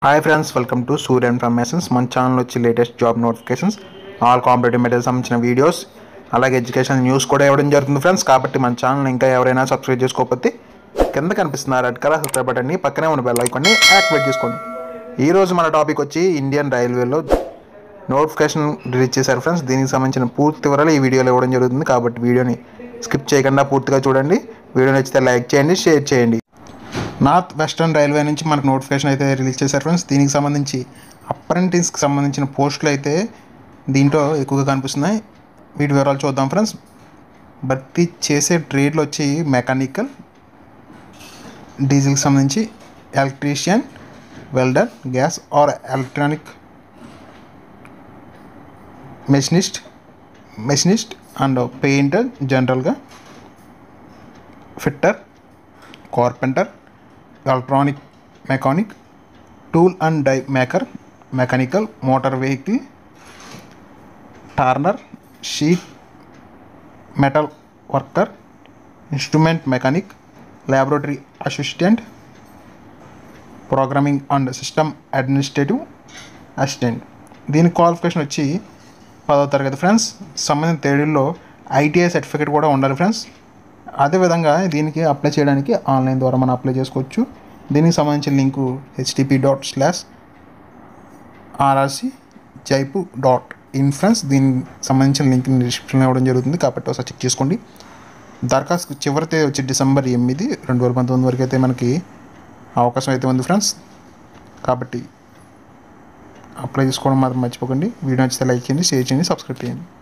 hi friends welcome to Surya informations మన channel వచ్చి latest job notifications all competitive material సంబంధించిన videos అలాగే education news కూడా ఇవ్వడం జరుగుతుంది ఫ్రెండ్స్ కాబట్టి మన ఛానల్ ఇంకా ఎవరైనా సబ్స్క్రైబ్ చేసుకోకపోతే కింద కనిపిస్తున్న రెడ్ కలర్ సబ్స్క్రైబ్ బటన్ని పక్కనే ఉన్న బెల్ ఐకాన్ని యాక్టివేట్ చేసుకోండి ఈ రోజు మన టాపిక్ వచ్చి ఇండియన్ రైల్వేలో నోటిఫికేషన్ రిలీజ్ చేశారు ఫ్రెండ్స్ దీనికి సంబంధించిన పూర్తి వివరాలు ఈ వీడియోలో ఇవ్వడం జరుగుతుంది కాబట్టి వీడియోని స్కిప్ చేయకుండా పూర్తిగా చూడండి వీడియో నచ్చితే లైక్ చేయండి షేర్ చేయండి నార్త్ వెస్టర్న్ రైల్వే నుంచి మనకు నోటిఫికేషన్ అయితే రిలీజ్ చేశారు ఫ్రెండ్స్ దీనికి సంబంధించి అప్రెంటిస్కి సంబంధించిన పోస్టులు అయితే దీంట్లో ఎక్కువగా కనిపిస్తున్నాయి వీటి వివరాలు చూద్దాం ఫ్రెండ్స్ భర్తీ చేసే ట్రేడ్లు వచ్చి మెకానికల్ డీజిల్కి సంబంధించి electrician welder gas or electronic machinist machinist and painter జనరల్గా fitter carpenter electronic mechanic tool and die maker mechanical motor vehicle turner sheet metal worker instrument mechanic laboratory assistant programming and system administrative assistant దీని qualification వచ్చి పదవ తరగతి friends సంబంధించిన తేదీల్లో ITI certificate కూడా ఉండాలి friends అదేవిధంగా దీనికి అప్లై చేయడానికి ఆన్లైన్ ద్వారా మనం అప్లై చేసుకోవచ్చు దీనికి సంబంధించిన link HTTP dot slash RRC Jaipur dot in friends దీనికి సంబంధించిన లింక్ డిస్క్రిప్షన్లో ఇవ్వడం జరుగుతుంది కాబట్టి ఒకసారి చెక్ చేసుకోండి దరఖాస్తు చివరి తేదీ వచ్చి డిసెంబర్ ఎనిమిది రెండు వేల పంతొమ్మిది వరకు అయితే మనకి అవకాశం అయితే ఉంది ఫ్రెండ్స్ కాబట్టి అప్లై చేసుకోవడం మాత్రం మర్చిపోకండి వీడియో నచ్చితే లైక్ చేయండి షేర్ చేయండి సబ్స్క్రైబ్ చేయండి